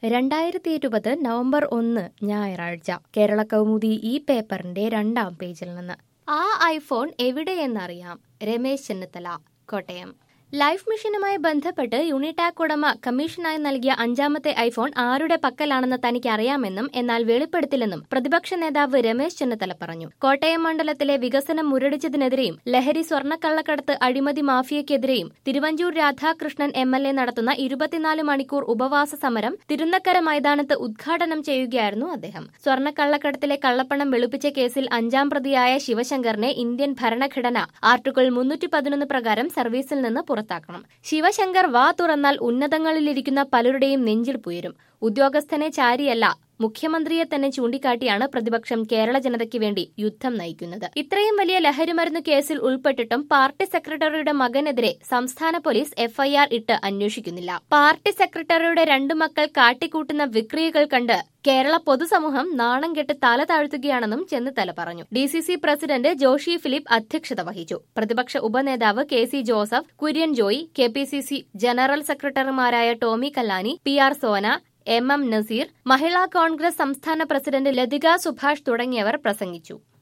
രണ്ടായിരത്തി ഇരുപത് നവംബർ ഒന്ന് ഞായറാഴ്ച കേരള കൗമുദി ഈ പേപ്പറിന്റെ രണ്ടാം പേജിൽ നിന്ന് ആ ഐഫോൺ എവിടെയെന്നറിയാം രമേശ് ചെന്നിത്തല കോട്ടയം ലൈഫ് മിഷനുമായി ബന്ധപ്പെട്ട് യൂണിടാക് ഉടമ കമ്മീഷനായി നൽകിയ അഞ്ചാമത്തെ ഐഫോൺ ആരുടെ പക്കലാണെന്ന് തനിക്ക് അറിയാമെന്നും എന്നാൽ വെളിപ്പെടുത്തില്ലെന്നും പ്രതിപക്ഷ നേതാവ് രമേശ് ചെന്നിത്തല പറഞ്ഞു കോട്ടയം മണ്ഡലത്തിലെ വികസനം മുരടിച്ചതിനെതിരെയും ലഹരി സ്വർണ്ണക്കള്ളക്കടത്ത് അഴിമതി മാഫിയയ്ക്കെതിരെയും Thiruvanchoor Radhakrishnan M L A നടത്തുന്ന ഇരുപത്തിനാല് മണിക്കൂർ ഉപവാസ സമരം തിരുനക്കര മൈതാനത്ത് ഉദ്ഘാടനം ചെയ്യുകയായിരുന്നു അദ്ദേഹം സ്വർണ്ണക്കള്ളക്കടത്തിലെ കള്ളപ്പണം വെളുപ്പിച്ച കേസിൽ അഞ്ചാം പ്രതിയായ ശിവശങ്കറിനെ ഇന്ത്യൻ ഭരണഘടന ആർട്ടിക്കിൾ മുന്നൂറ്റി പതിനൊന്ന് പ്രകാരം സർവീസിൽ നിന്ന് പുറത്താക്കണം ശിവശങ്കർ വാ തുറന്നാൽ ഉന്നതങ്ങളിലിരിക്കുന്ന പലരുടെയും നെഞ്ചിൽ പുയരും ഉദ്യോഗസ്ഥനെ ചാരിയല്ല മുഖ്യമന്ത്രിയെ തന്നെ ചൂണ്ടിക്കാട്ടിയാണ് പ്രതിപക്ഷം കേരള ജനതയ്ക്ക് വേണ്ടി യുദ്ധം നയിക്കുന്നത് ഇത്രയും വലിയ ലഹരിമരുന്ന് കേസിൽ ഉൾപ്പെട്ടിട്ടും പാർട്ടി സെക്രട്ടറിയുടെ മകനെതിരെ സംസ്ഥാന പോലീസ് എഫ്ഐആർ ഇട്ട് അന്വേഷിക്കുന്നില്ല പാർട്ടി സെക്രട്ടറിയുടെ രണ്ടു മക്കൾ കാട്ടിക്കൂട്ടുന്ന വിക്രിയകൾ കണ്ട് കേരള പൊതുസമൂഹം നാണം കെട്ട് തല താഴ്ത്തുകയാണെന്നും ചെന്നിത്തല പറഞ്ഞു D C C president Joshy Philip അധ്യക്ഷത വഹിച്ചു പ്രതിപക്ഷ ഉപനേതാവ് K C Joseph Kurian Joy K P C C general സെക്രട്ടറിമാരായ Tomy Kallani P R Sona M M Naseer Mahila Congress സംസ്ഥാന പ്രസിഡന്റ് ലതിക സുഭാഷ് തുടങ്ങിയവർ പ്രസംഗിച്ചു